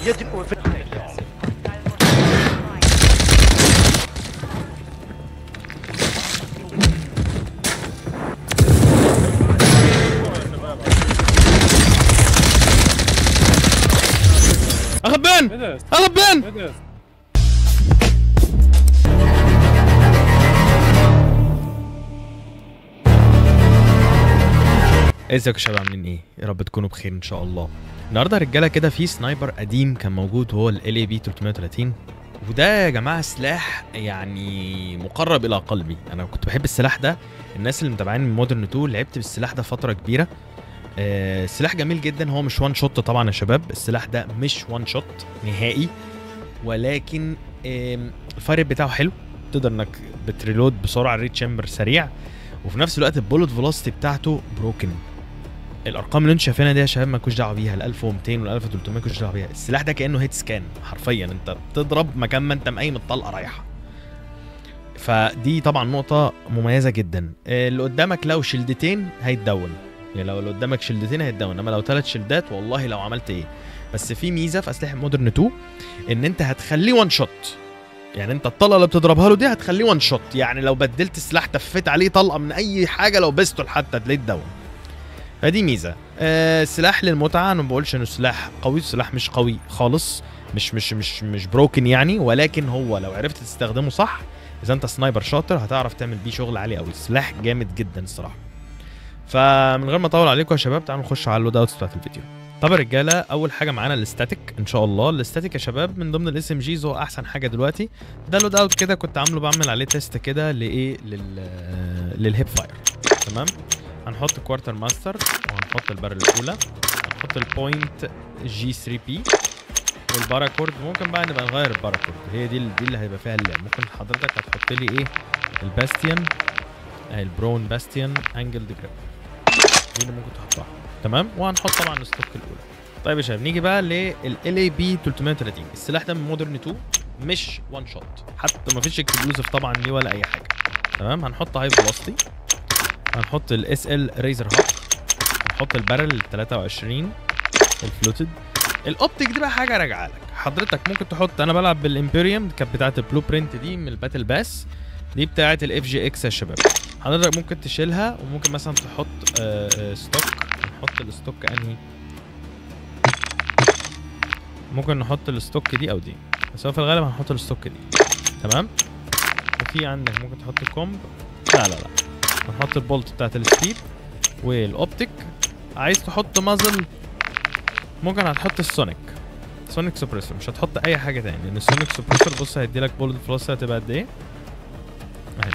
يدنو في اخذ بين ايه ده اخذ بين ايه ده ازيكم يا شباب عاملين ايه؟ يا رب تكونوا بخير ان شاء الله. النهارده يا رجاله كده في سنايبر قديم كان موجود وهو ال اي بي 330 وده يا جماعه سلاح يعني مقرب الى قلبي، انا كنت بحب السلاح ده، الناس اللي متابعين من مودرن 2 لعبت بالسلاح ده فتره كبيره. آه سلاح جميل جدا هو مش وان شوت طبعا يا شباب، السلاح ده مش وان شوت نهائي ولكن آم، الفاير بتاعه حلو تقدر انك بتريلود بسرعه ريت شامبر سريع وفي نفس الوقت البولت فيلوسيتي بتاعته بروكن الارقام اللي انتوا شايفينها دي يا شباب مالكوش دعوه بيها ال 1200 وال 1300 مالكوش دعوه بيها السلاح ده كانه هيت سكان حرفيا انت بتضرب مكان ما انت مقيم الطلقه رايحه فدي طبعا نقطه مميزه جدا آه، اللي قدامك لو شلدتين هيتدون يعني لو اللي قدامك شلدتين هيتدون انما لو ثلاث شلدات والله لو عملت ايه بس في ميزه في اسلحه مودرن 2 ان انت هتخليه وان شوت يعني انت الطلقه اللي بتضربها له دي هتخليه وان شوت يعني لو بدلت السلاح تفيت عليه طلقه من اي حاجه لو بيستول حتى تلاقيه اتدون فدي ميزه آه سلاح للمتعه انا ما بقولش انه سلاح قوي سلاح مش قوي خالص مش مش مش مش بروكن يعني ولكن هو لو عرفت تستخدمه صح اذا انت سنايبر شاطر هتعرف تعمل بيه شغل عالي قوي سلاح جامد جدا الصراحه فمن غير ما اطول عليكم يا شباب تعالوا نخش على اللود اوتس بتاعت الفيديو طب يا رجاله اول حاجه معانا الاستاتيك ان شاء الله الاستاتيك يا شباب من ضمن الاس ام جيز هو احسن حاجه دلوقتي ده لود اوت كده كنت عامله بعمل عليه تيست كده لايه لل للهيب فاير تمام هنحط كوارتر ماستر وهنحط البارل الاولى هنحط البوينت جي 3 بي والباراكورد ممكن بقى نبقى نغير الباراكورد هي دي دي اللي هيبقى فيها اللعب ممكن حضرتك هتحط لي ايه الباستيان اهي البرون باستيان انجل جريب دي اللي ممكن تحطها تمام وهنحط طبعا الستوك الاولى طيب يا شباب نيجي بقى لل اي بي 330 السلاح ده من مودرن 2 مش وان شوت حتى ما فيش اكسبلوسيف طبعا ليه ولا اي حاجه تمام هنحط هاي فيلوسيتي هنحط الاس ال ريزر هوك هنحط البارل 23 الفلوتد الاوبتيك دي بقى حاجه راجعه لك حضرتك ممكن تحط انا بلعب بالامبيريوم كانت بتاعه البلو برنت دي من الباتل باس دي بتاعه الاف جي اكس يا شباب حضرتك ممكن تشيلها وممكن مثلا تحط آه، آه، ستوك نحط الستوك انهي ممكن نحط الستوك دي او دي بس هو في الغالب هنحط الستوك دي تمام وفي عندك ممكن تحط كومب لا لا لا هنحط البولت بتاعت السبيد والاوبتيك عايز تحط مازل ممكن هتحط السونيك سونيك سوبريسور مش هتحط اي حاجه تاني لان السونيك سوبريسور بص هيدي لك بولت فلوس هتبقى قد ايه اهي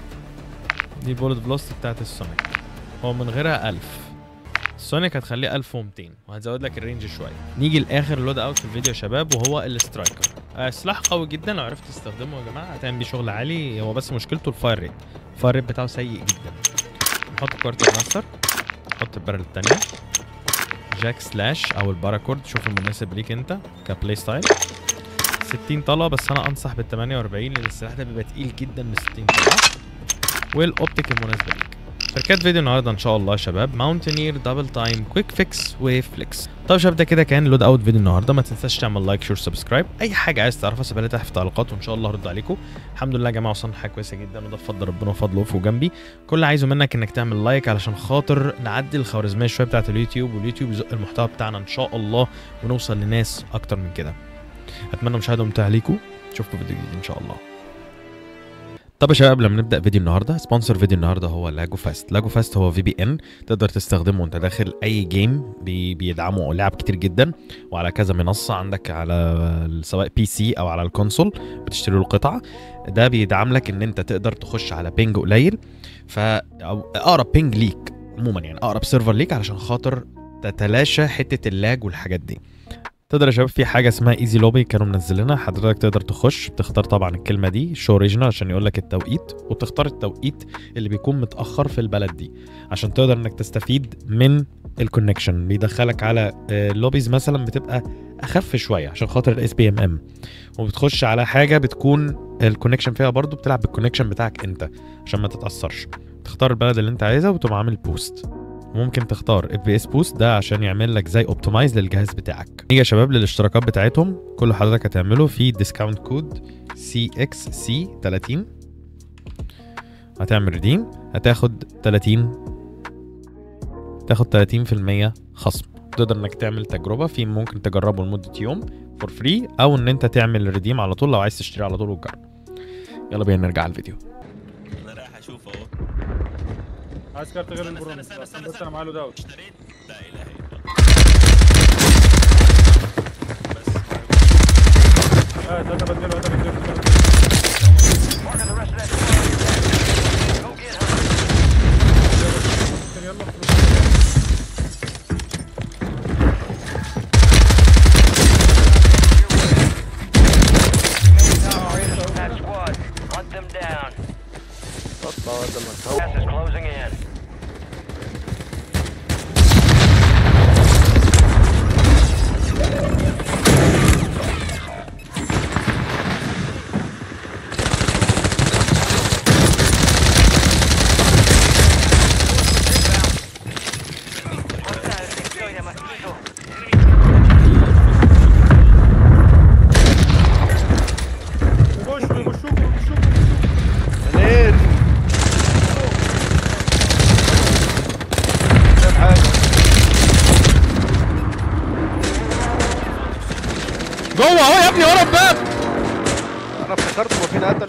دي بولت فلوس بتاعت السونيك هو من غيرها 1000 السونيك هتخليه 1200 وهتزود لك الرينج شويه نيجي لاخر لود اوت في الفيديو يا شباب وهو الاسترايكر آه سلاح قوي جدا لو عرفت تستخدمه يا جماعه هتعمل بيه شغل عالي هو بس مشكلته الفاير ريت الفاير ريت بتاعه سيء جدا نحط كوارتر ماستر نحط البارل الثانيه جاك سلاش او الباراكورد شوف المناسب ليك انت كبلاي ستايل 60 طلقه بس انا انصح بال 48 لان السلاح ده بيبقى تقيل جدا من 60 طلقه والاوبتيك المناسبه ليك تركات فيديو النهارده ان شاء الله يا شباب ماونتينير دبل تايم كويك فيكس وفليكس طب يا شباب ده كده كان لود اوت فيديو النهارده ما تنساش تعمل لايك شير سبسكرايب اي حاجه عايز تعرفها سيبها لي تحت في التعليقات وان شاء الله هرد عليكم الحمد لله يا جماعه وصلنا حاجه كويسه جدا وده بفضل ربنا وفضله وقفوا جنبي كل اللي عايزه منك انك تعمل لايك علشان خاطر نعدي الخوارزميه شويه بتاعت اليوتيوب واليوتيوب يزق المحتوى بتاعنا ان شاء الله ونوصل لناس اكتر من كده اتمنى مشاهده ممتعه ليكم اشوفكم في فيديو جديد ان شاء الله طب يا شباب قبل ما نبدا فيديو النهارده سبونسر فيديو النهارده هو لاجو فاست لاجو فاست هو في بي ان تقدر تستخدمه وانت داخل اي جيم بي بيدعموا لعب كتير جدا وعلى كذا منصه عندك على سواء بي سي او على الكونسول بتشتري له القطعه ده بيدعم لك ان انت تقدر تخش على بينج قليل فاقرب بينج ليك عموما يعني اقرب سيرفر ليك علشان خاطر تتلاشى حته اللاج والحاجات دي تقدر يا شباب في حاجه اسمها ايزي لوبي كانوا منزلينها حضرتك تقدر تخش بتختار طبعا الكلمه دي شو اوريجينال عشان يقول لك التوقيت وتختار التوقيت اللي بيكون متاخر في البلد دي عشان تقدر انك تستفيد من الكونكشن بيدخلك على لوبيز مثلا بتبقى اخف شويه عشان خاطر الاس بي ام ام وبتخش على حاجه بتكون الكونكشن فيها برضو بتلعب بالكونكشن بتاعك انت عشان ما تتاثرش تختار البلد اللي انت عايزها وتقوم عامل بوست ممكن تختار اف بي اس بوست ده عشان يعمل لك زي اوبتمايز للجهاز بتاعك نيجي يا شباب للاشتراكات بتاعتهم كل حضرتك هتعمله في ديسكاونت كود سي اكس سي 30 هتعمل ريديم هتاخد 30 تاخد 30% خصم تقدر انك تعمل تجربه في ممكن تجربه لمده يوم فور فري او ان انت تعمل ريديم على طول لو عايز تشتري على طول وتجرب يلا بينا نرجع على الفيديو انا رايح اشوف اهو عايز كارت غير استنى البرونز استنى استنى بس استنى انا معايا له دوت اشتريت لا اله الا الله بس اه ده انا بديله ده بديله Marking the rest of that squad. Go get her. يلا That squad. Hunt them down. Gas is closing in. بيخشوا بيخشوكوا بيخشوكوا جوه اهو يا ابني ورا الباب انا افتكرت ما فينا قتل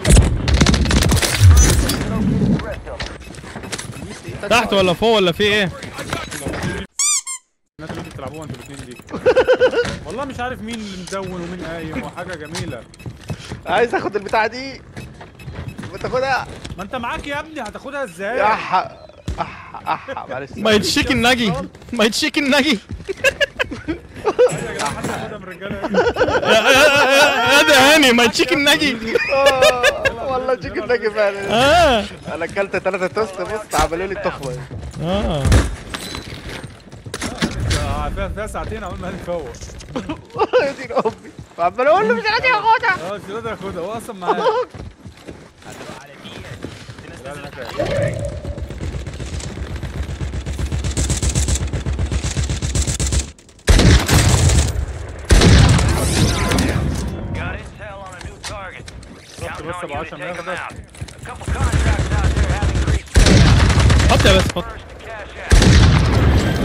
تحت ولا فوق ولا في ايه الناس اللي انتوا بتلعبوها انتوا الاثنين دي والله مش عارف مين اللي مدون ومين قايم وحاجه جميله عايز اخد البتاعه دي بتاخدها ما انت معاك يا ابني هتاخدها ازاي؟ اح اح اح معلش ما يتشيك النجي ما يتشيك النجي يا جدعان حد ياخدها من الرجاله يا يا- يا- يا ده هاني ما يتشيك النجي آه، والله تشيكن ناجي فعلا اه انا اكلت ثلاثة توست بص عملوا لي التخمه اه آه، فيها فيها ساعتين عمال ما نفوق يا دين امي وعمال اقول له مش عايز اخدها اه مش قادر اخدها هو اصلا معايا لا، لا، لا. Got intel on a new target. Counting بس on ابو you to 10 take ما them ياخدها out. A couple contracts out there have increased payout. حط يا بس حط First to cash out.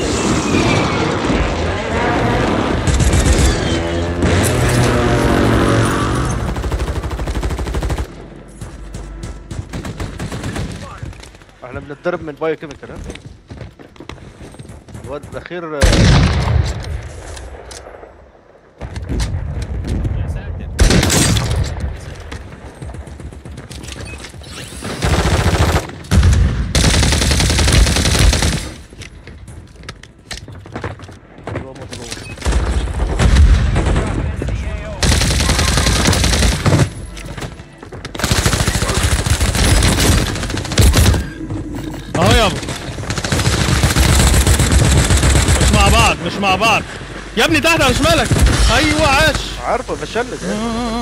احنا بنتضرب من بايو كيميكال ها الواد الاخير يا ساتر هو مضروب اهو يابا مش مع بعض مش مع بعض يا ابني تحت على شمالك ايوه عاش عارفه بشلت آه.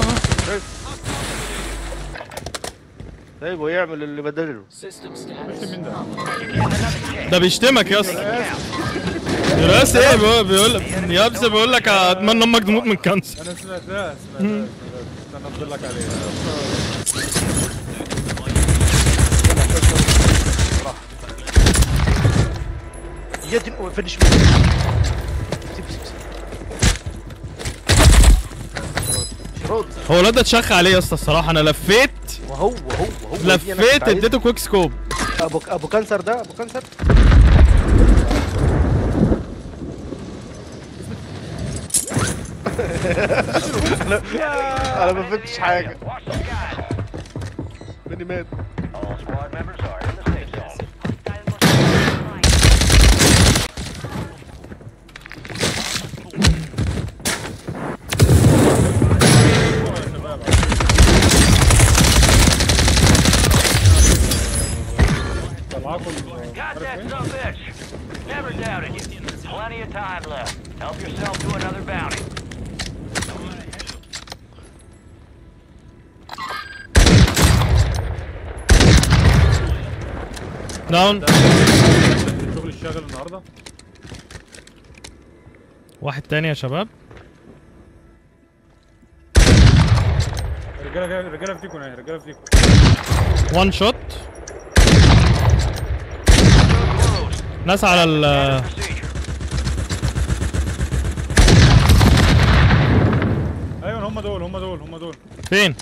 سايبه يعمل اللي بدله مش مين ده؟ ده بيشتمك يا اسطى يا اسطى ايه بيقول- بيقول لك يا ابني بيقول لك اتمنى امك تموت من كانسر انا سمعتها سمعتها سمعتها استنى افضل لك عليها يا دين امي فينش مين سيب سيب سيب شرود هو الواد ده اتشخ عليه يا اسطى الصراحه انا لفيت وهو هو هو دي أنا كنت لفيت عايز- اديته كويك سكوب ابو ابو كانسر ده ابو كانسر انا ما فهمتش حاجه Watch the skies. ماني مات All squad members are in the safe zone. طلعكم Got that son of a bitch. Never doubted you. Plenty of time left. Help yourself to another bounty. داون شغل شاغل النهارده واحد تاني يا شباب الرجاله جايه الرجاله فيكم اهي الرجاله فيكم وان شوت ناس على ال Procedure. ايوه هم دول هم دول هم دول فين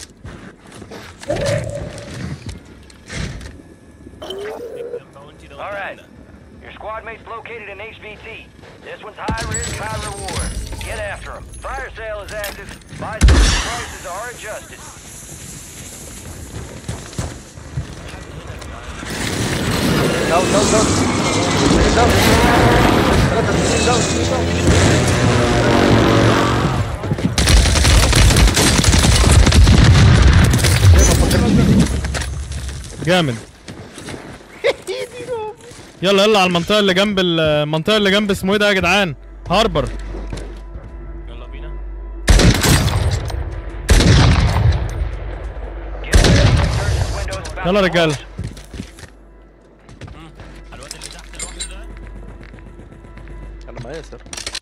All right. Your squad mate's located in HVT. This one's high risk, high reward. Get after him. Fire sale is active. Buy station prices are adjusted. داون داون داون داون ثلاثة اثنين داون اثنين داون جامد يلا يلا على المنطقة اللي جنب ال- المنطقة اللي جنب اسمه ايه ده يا جدعان هاربر يلا بينا Get ready. Insurgent window is about يلا to رجالة close. الواد اللي تحت الواحد ده انا ما ياسر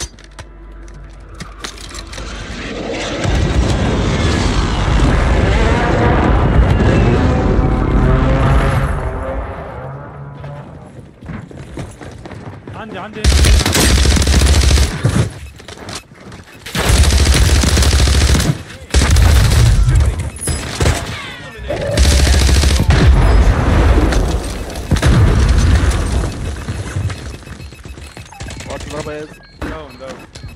عندي عندي وقت الضربة يا ياسر داون داون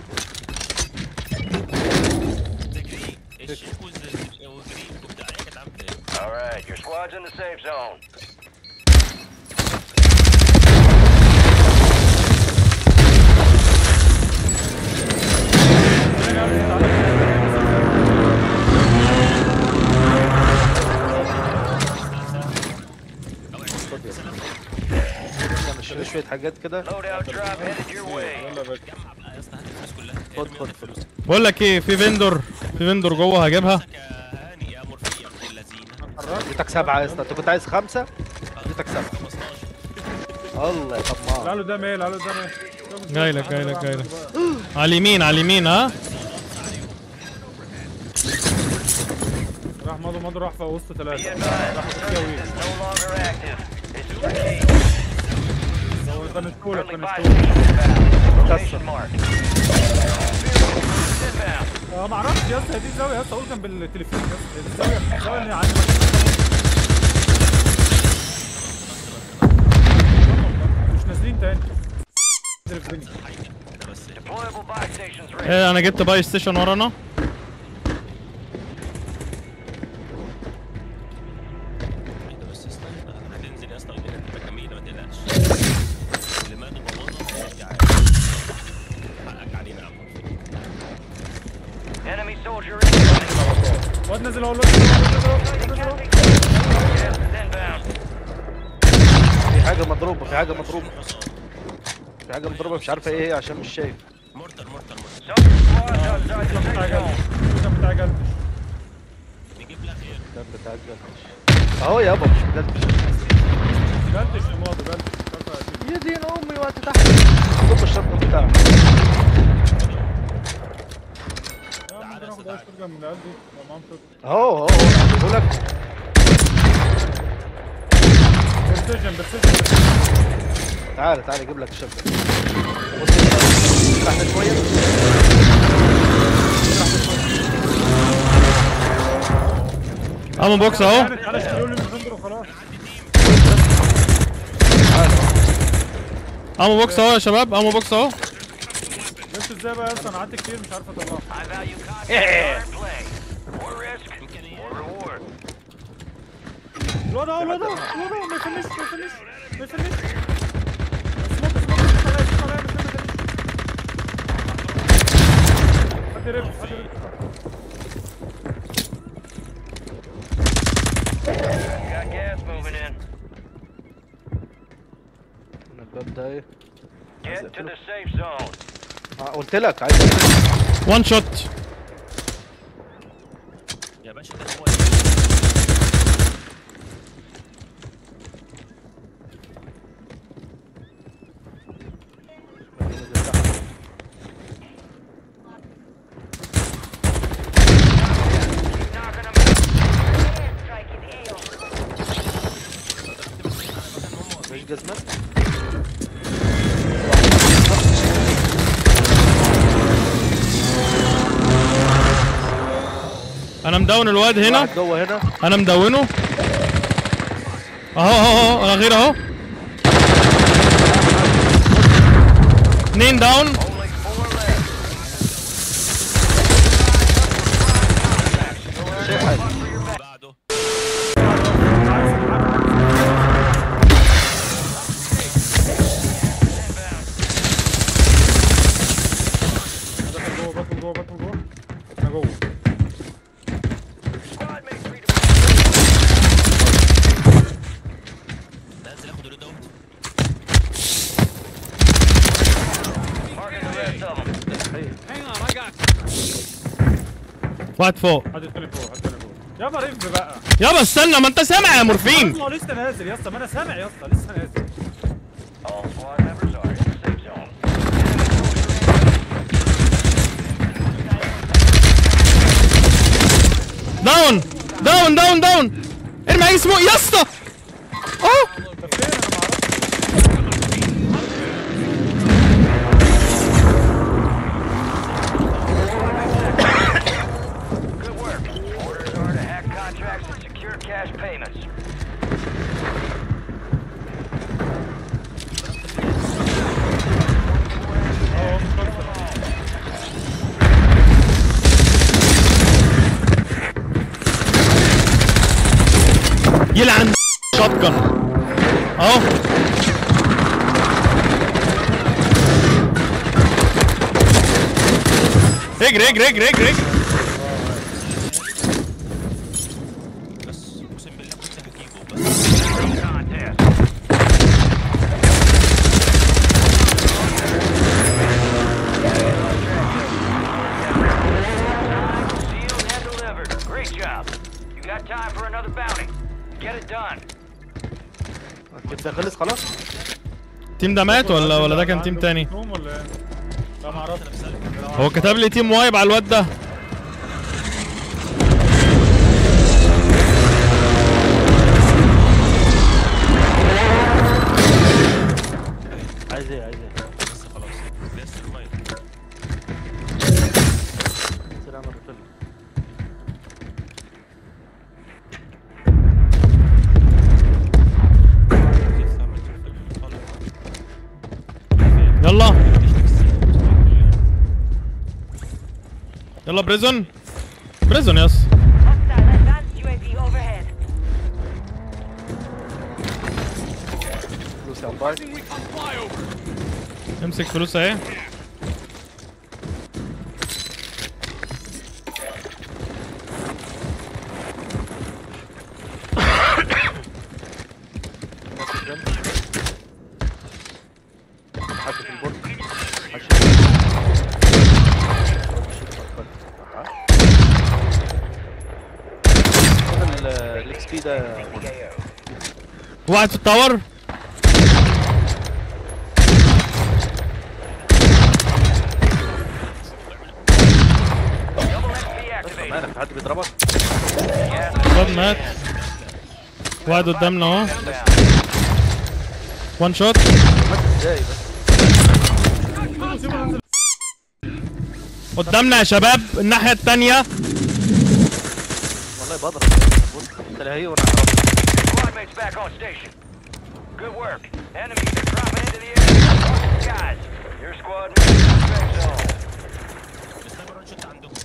تجري الشيك وزريك وبتاع ايه يا جدعان ده؟ All right. Your squad's in the safe zone. نعمل شوية شوية حاجات كده Loadout drop headed your way. يلا يا باشا جمع بقى يا اسطى هات الفلوس كلها خد ارمي خد يلا فلوس بقول لك ايه في فيندور في فيندور جوه هجيبها فلوسك يا هاني يا مرفي يا ابن اللذينه اديتك سبعة يا اسطى انت كنت عايز خمسة اديتك سبعة 15 الله يا طماع قالوا ده ميل قالوا ده ميل جاي لك جاي لك جاي لك على اليمين على اليمين ها راح مضوا مضوا راح في وسط Be ثلاثة advised, insurgent is no longer active. This is the key. هو كنشتولك Friendly buy كنشتولك station inbound. Location marked. Inbound. اه ما اعرفش يا اسطى هي دي الزاوية يا اسطى اقول كان بالتليفون يا اسطى هي دي الزاوية الزاوية اللي عندي مش نازلين تاني تليفوني كده بس Deployable buy stations ready. ايه انا جبت باي ستيشن ورانا كده بس استنى هتنزل يا اسطى والدنيا هتبقى جميله ما تقلقش اللي مات وبوظه يرجع حقك علينا يا عم Enemy soldier incoming. واد نازل اهو الواد نازل اهو الواد نازل اهو Gas is inbound. في حاجة مضروبة في حاجة مضروبة في حاجة مضروبة مش عارفة ايه هي عشان مش شايف مورتر مورتر مورتر Some of your squads outside the بتاع safe جلد zone. ده بتاع جلد نجيب لها خير ده بتاع الجلدش اهو يابا مش جلدش جلدش يا ماضي جلدش يا دين امي وقت تحت ضم الشنطة بتاعك يا ممكن اخد اي شرجة من العيال دي لو معاهم شرجة اهو اهو اهو بقول لك برسيجن برسيجن تعالى تعالى اجيب لك الشنطة بص كده. تحت شوية امو بوكس اهو تعالى اشتريوا لي من الفندق وخلاص امو بوكس اهو يا شباب امو بوكس اهو بس ازاي بقى يا اسطى انا قعدت كتير مش عارف اطلعها I value contact and play. More risk, more reward. الواد اهو الواد اهو الواد اهو ما يفنش ما يفنش ما يفنش اسمك اسمك اسمك عليا اسمك عليا بس ما يفنش حد رب حد رب Got gas moving in. من الباب ده ايه Get to the safe zone. آه، قلت لك عايز وان شوت يا باشا ده هو جزمات انا مدون الواد هنا واحد جوه هنا انا مدونه اهو اهو اهو انا غير اهو اتنين داون Only four left. بعده دخل جوه بدخل جوه بدخل جوه احنا جوه Squad mates redeployed. نازل اخد الريد Marking the rest of them. واحد فوق حد تاني فوق حد تاني فوق يابا رف بقى يابا استنى ما انت سامع يا مورفين ما هو لسه نازل يا اسطى ما انا سامع يا اسطى لسه نازل All squad members are in the safe zone. داون داون داون داون ارمي اي سموك يا اسطى اه طب فين انا ما اعرفش Good work. Orders are to hack contracts and secure cash payments. اه مش خالص. يلعن شotgun اهو اجري اجري اجري اجري اجري بس اقسم بالله كنت هجيبه بس Contest. Sealed and delivered. Great job. You got time for another bounty. Get it done. كده خلص خلاص التيم ده مات ولا ولا ده كان تيم تاني نوم ولا ايه؟ لا ما اعرفش هو كتب لي تيم وايب على الواد ده عايز ايه عايز ايه بس خلاص لسه المايك سلام انا بفل لسه عملت في الخلق. يلا يلا بريزون بريزون يس Hostile advanced UAV overhead. فلوس يا عمباي امسك فلوس اهي حد في البورد الاكس بي ده واحد في التاور Double XP activated. مالك في حد بيضربك الواد مات واحد قدامنا اهو وان شوت ازاي بس قدامنا يا شباب الناحية التانية والله بضرب انت لا هي وانا هضربك. Squad mates back on station. Good work. Enemies are dropping into the area. Guys, your squad mates in the safe zone. السنايبر ران شوت عندكم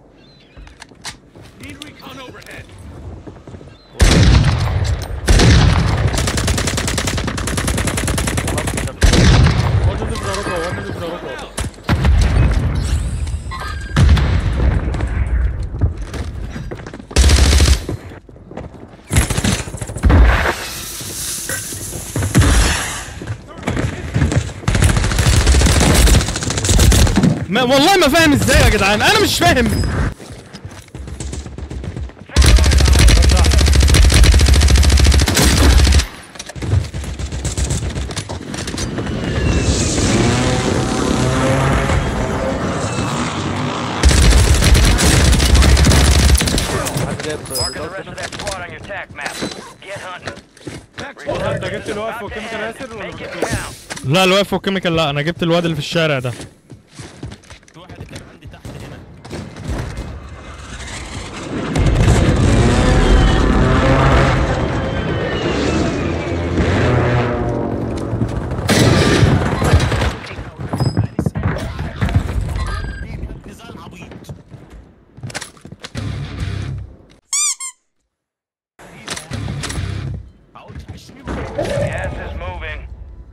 هو نزل في ظهركم هو نزل في ظهركم ما والله ما فاهم ازاي يا جدعان انا مش فاهم حد جايب Marking the ضرب rest of هنا. that squad on your tac map. Get hunting. والله انت جبت الوقف وكيميكال ياسر ولا ما Make it جبتوش؟ count. لا الواقف فوق كيميكال لا انا جبت الواد اللي في الشارع ده في واحد كان عندي تحت هنا زي العبيط هقول 20 Gas is moving.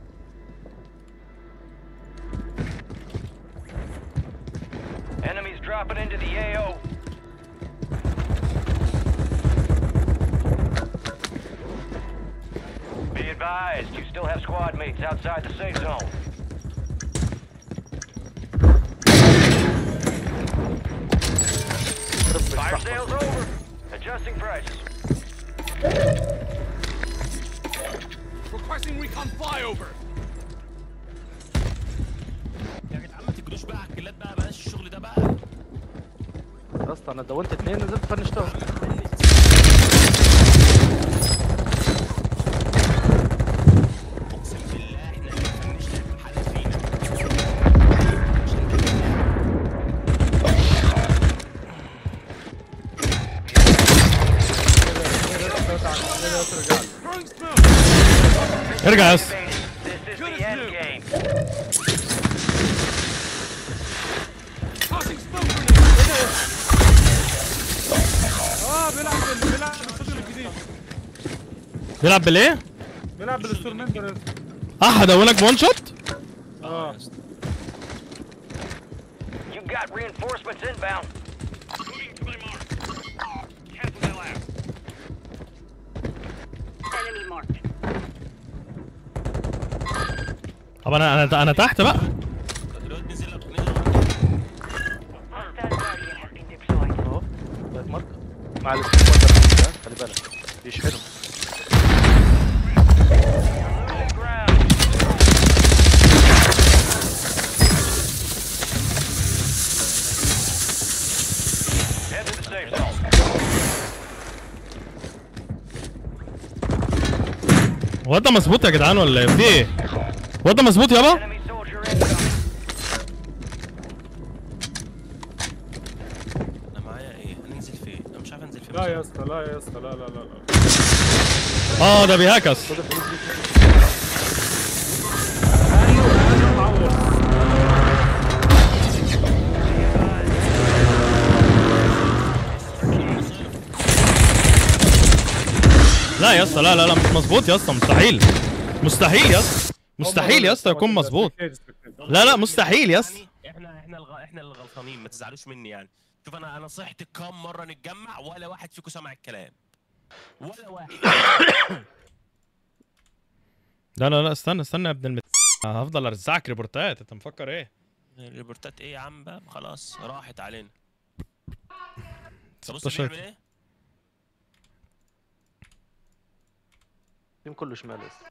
Enemies dropping into the AO. Be advised, you still have squad mates outside the safe zone. Fire sale's over. Adjusting prices. يا جدعان ما تجروش بقى على الكلات بقى بلاش الشغل ده بقى يا اسطى انا دونت اتنين نزلت فنشتهم اقسم بالله احنا اللي مش لاقيين حل فينا ارجع يا اسطى This is the end game. اه بيلعب بال- بيلعب بالصدر الجديد بيلعب بالايه؟ بيلعب بالستورمنتر احد اقولك بون شوت اه You've got reinforcements inbound. Enemy marked. طب انا انا انا تحت بقى الواد نزل لك نزل Hostile guardian has been deployed. اهو بقت ماركه مع السكواد ده خلي بالك بيشحنهم Losing ground. Head to the safe zone. هو ده مظبوط يا جدعان ولا ايه؟ في ايه؟ هو ده مظبوط يابا؟ Enemy soldier incoming. انا معايا ايه هننزل فين انا مش عارف انزل فين لا يا اسطى لا يا اسطى لا لا لا لا اه ده بيهاكس لا يا اسطى لا لا لا مش مظبوط يا اسطى مستحيل مستحيل يا اسطى مستحيل يا اسطى يكون مظبوط لا لا مستحيل يا اسطى احنا احنا الغ... احنا اللي غلطانين ما تزعلوش مني يعني شوف انا انا صحت كام مره نتجمع ولا واحد فيكم سمع الكلام ولا واحد لا لا لا استنى استنى يا ابن المت... هفضل ارزعك ريبورتات انت مفكر ايه؟ الريبورتات ايه يا عم بقى خلاص راحت علينا طب بص 16. بيعمل ايه التيم كله شمال يا اسطى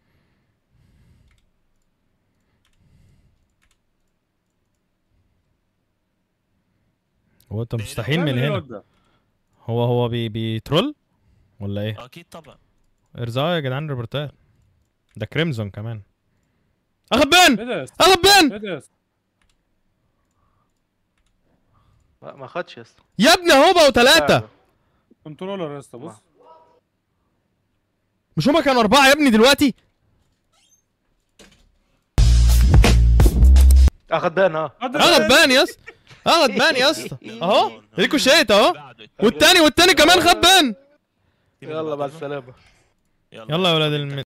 هو انت مستحيل من هنا هو هو بي بيترول ولا ايه؟ اكيد طبعا ارزعوا يا جدعان ريبورتات ده كريمزون كمان اخد بان ايه ده يا اسطى؟ اخد بان ايه ده يا اسطى؟ ما ما خدش يا اسطى يا ابني اهو بقوا ثلاثة كنترولر يا اسطى بص مش هما كانوا أربعة يا ابني دلوقتي اخد بان اه اخد بان يا اسطى اخد بان يا اسطى اهو ريكوشيت اهو بعده. والتاني والتاني كمان خد بان يلا مع السلامه يلا يا ولاد الم...